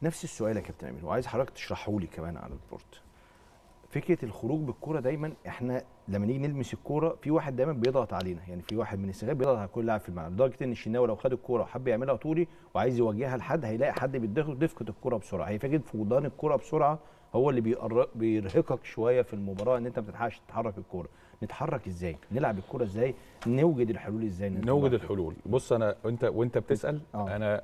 نفس السؤال يا كابتن امين وعايز حضرتك تشرحه لي كمان على البورد فكره الخروج بالكوره دايما احنا لما نيجي نلمس الكوره في واحد دايما بيضغط علينا يعني في واحد من السنغال بيضغط على كل لاعب في الملعب لدرجه ان الشناوي لو خد الكوره وحب يعملها طولي وعايز يوجهها لحد هيلاقي حد بيدخل دفكه الكوره بسرعه هي فكره فقدان الكوره بسرعه هو اللي بيقر- بيرهقك شويه في المباراه ان انت ما بتلحقش تتحرك الكوره نتحرك ازاي نلعب الكوره ازاي نوجد الحلول ازاي إن نوجد نلعب الحلول بص انا وانت وانت بتسال آه. انا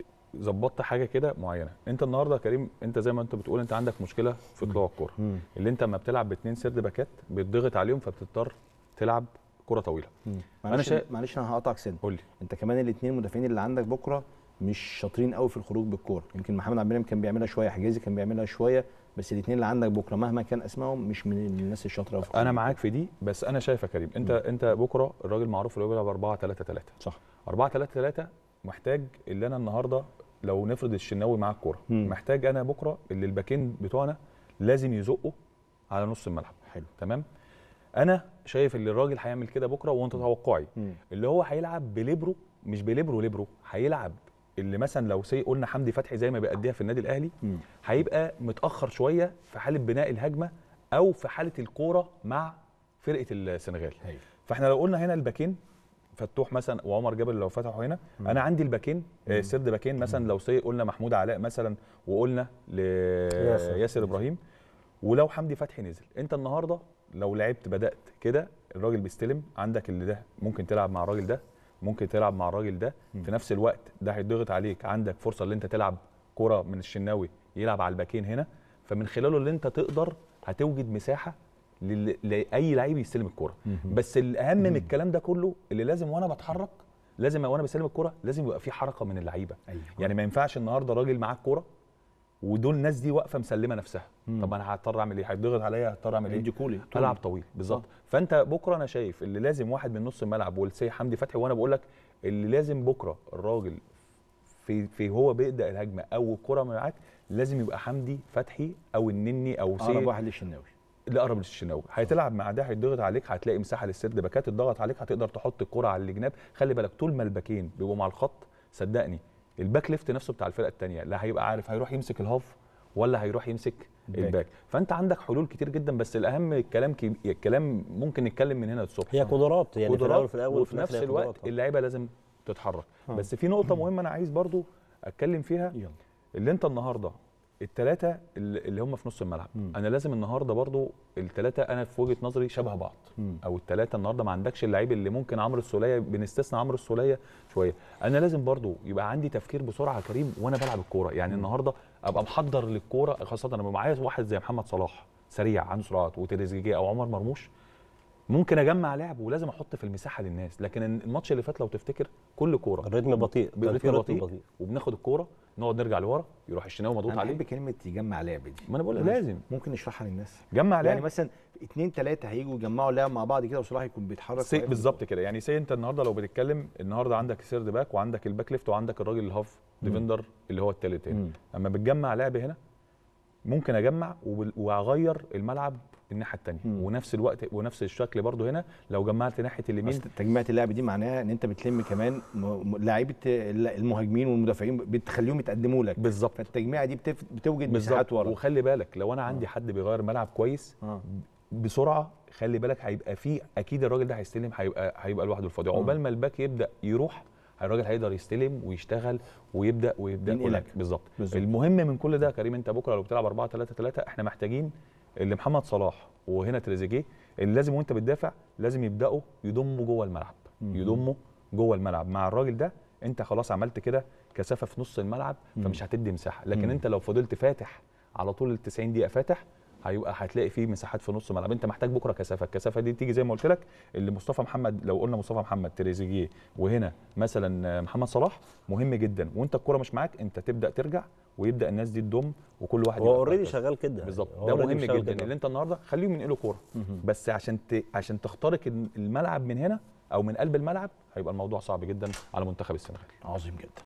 ظبطت حاجه كده معينه انت النهارده يا كريم انت زي ما انت بتقول انت عندك مشكله في طلوع الكوره مم. اللي انت لما بتلعب باثنين سرد باكات بيتضغط عليهم فبتضطر تلعب كره طويله مم. أنا معلش شايف- معلش انا هقطعك سن قول لي انت كمان الاثنين المدافعين اللي عندك بكره مش شاطرين قوي في الخروج بالكوره يمكن محمد عبد المنعم كان بيعملها شويه حجازي كان بيعملها شويه بس الاثنين اللي عندك بكره مهما كان اسمائهم مش من الناس الشاطره قوي في الخروج انا معاك في دي بس انا شايف يا كريم انت انت بكره الراجل معروف اللي هو بيلعب 4 3 3 صح 4 3 3 محتاج اللي انا النهارده لو نفرض الشناوي معاه الكوره مم. محتاج انا بكره اللي الباكين بتوعنا لازم يزقوا على نص الملعب حلو تمام انا شايف اللي الراجل هيعمل كده بكره وانت توقعي مم. اللي هو هيلعب بليبرو مش بليبرو ليبرو هيلعب اللي مثلا لو سي قلنا حمدي فتحي زي ما بيأديها في النادي الاهلي مم. هيبقى متاخر شويه في حاله بناء الهجمه او في حاله الكوره مع فرقه السنغال هايل. فاحنا لو قلنا هنا الباكين فتوح مثلا وعمر جابر لو فتحوا هنا انا عندي الباكين آه، سرد باكين مثلا لو سي قلنا محمود علاء مثلا وقلنا ياسر. لياسر ابراهيم ولو حمدي فتحي نزل انت النهارده لو لعبت بدات كده الراجل بيستلم عندك اللي ده ممكن تلعب مع الراجل ده ممكن تلعب مع الراجل ده في نفس الوقت ده هيضغط عليك عندك فرصه ان انت تلعب كره من الشناوي يلعب على الباكين هنا فمن خلاله اللي انت تقدر هتوجد مساحه لل- لاي لعيب يستلم الكره بس الاهم من الكلام ده كله اللي لازم وانا بتحرك لازم وانا بستلم الكره لازم يبقى في حركه من اللعيبه أيوة. يعني ما ينفعش النهارده راجل معاه الكوره ودول الناس دي واقفه مسلمه نفسها طب انا هضطر اعمل ايه هيتضغط عليا هضطر اعمل ايه ادي كولي العب طويل بالظبط فانت بكره انا شايف اللي لازم واحد من نص الملعب والسي حمدي فتحي وانا بقول لك اللي لازم بكره الراجل في في هو بيبدا الهجمه او الكره معاك لازم يبقى حمدي فتحي او النني او اقرب سي واحد للشناوي اللي اقرب للشناوي هتلعب مع ده هيتضغط عليك هتلاقي مساحه للسرد باكات اتضغط عليك هتقدر تحط الكره على الجناب خلي بالك طول ما الباكين بيبقوا مع الخط صدقني الباك ليفت نفسه بتاع الفرقه الثانيه لا هيبقى عارف هيروح يمسك الهاف ولا هيروح يمسك الباك. الباك فانت عندك حلول كتير جدا بس الاهم الكلام كي... الكلام ممكن نتكلم من هنا للصبح هي قدرات يعني في الاول قدرات وفي الاول وفي نفس الآخر هي الوقت قدرات. اللعيبه لازم تتحرك آه. بس في نقطه مهمه انا عايز برضو اتكلم فيها يلا اللي انت النهارده الثلاثه اللي اللي هم في نص الملعب مم. انا لازم النهارده برضو الثلاثه انا في وجهه نظري شبه بعض مم. او الثلاثه النهارده ما عندكش اللعيب اللي ممكن عمرو السوليه بنستثنى عمرو السوليه شويه انا لازم برضو يبقى عندي تفكير بسرعه يا كريم وانا بلعب الكوره يعني النهارده ابقى محضر للكوره خاصه انا معايا واحد زي محمد صلاح سريع عنده سرعات وتريزيجيه او عمر مرموش ممكن اجمع لعب ولازم احط في المساحه للناس لكن الماتش اللي فات لو تفتكر كل كوره الريتم بطيء كان في برتم رتم بطيء وبناخد الكوره نقعد نرجع لورا يروح الشناوي مضغوط انا عليه بحب كلمه يجمع لعب دي ما انا بقول لك معلش، لازم ممكن نشرحها للناس جمع يعني لعب مثلا اثنين ثلاثه هيجوا يجمعوا لعب مع بعض كده وصلاح يكون بيتحرك سي واقف بالظبط كده يعني سي انت النهارده لو بتتكلم النهارده عندك سيرد باك وعندك الباك ليفت وعندك الراجل الهاف ديفندر اللي هو التالت هنا مم. اما بتجمع لعب هنا ممكن اجمع وبال- واغير الملعب الناحيه الثانيه مم. ونفس الوقت ونفس الشكل برضو هنا لو جمعت ناحيه اليمين بس تجميعة اللعب دي معناها ان انت بتلم كمان م- م- لعيبه المهاجمين والمدافعين بتخليهم يتقدموا لك بالظبط فالتجميعه دي بتف... بتوجد بالظبط مساحات ورا وخلي بالك لو انا عندي حد بيغير ملعب كويس اه بسرعه خلي بالك هيبقى فيه اكيد الراجل ده هيستلم هيبقى هيبقى لوحده الفاضي عقبال ما الباك يبدا يروح الراجل هيقدر يستلم ويشتغل ويبدا ويبدا ينقلك. كل- بالظبط بالظبط. المهم من كل ده يا كريم انت بكره لو بتلعب 4 3 3 احنا محتاجين اللي محمد صلاح وهنا تريزيجيه اللي لازم وانت بتدافع لازم يبداوا يضموا جوه الملعب يضموا جوه الملعب مع الراجل ده انت خلاص عملت كده كثافه في نص الملعب فمش هتدي مساحه لكن مم. انت لو فضلت فاتح على طول ال 90 دقيقه فاتح هيبقى هتلاقي فيه مساحات في نص الملعب انت محتاج بكره كثافه الكثافه دي تيجي زي ما قلت لك اللي مصطفى محمد لو قلنا مصطفى محمد تريزيجيه وهنا مثلا محمد صلاح مهم جدا وانت الكره مش معاك انت تبدا ترجع ويبدا الناس دي تضم وكل واحد هو يبقى اوريدي مركز. شغال كده بالظبط هو ده already مهم شغال جدا كده. اللي انت النهارده خليهم ينقلوا كوره بس عشان ت... عشان تخترق الملعب من هنا او من قلب الملعب هيبقى الموضوع صعب جدا على منتخب السنغال عظيم جدا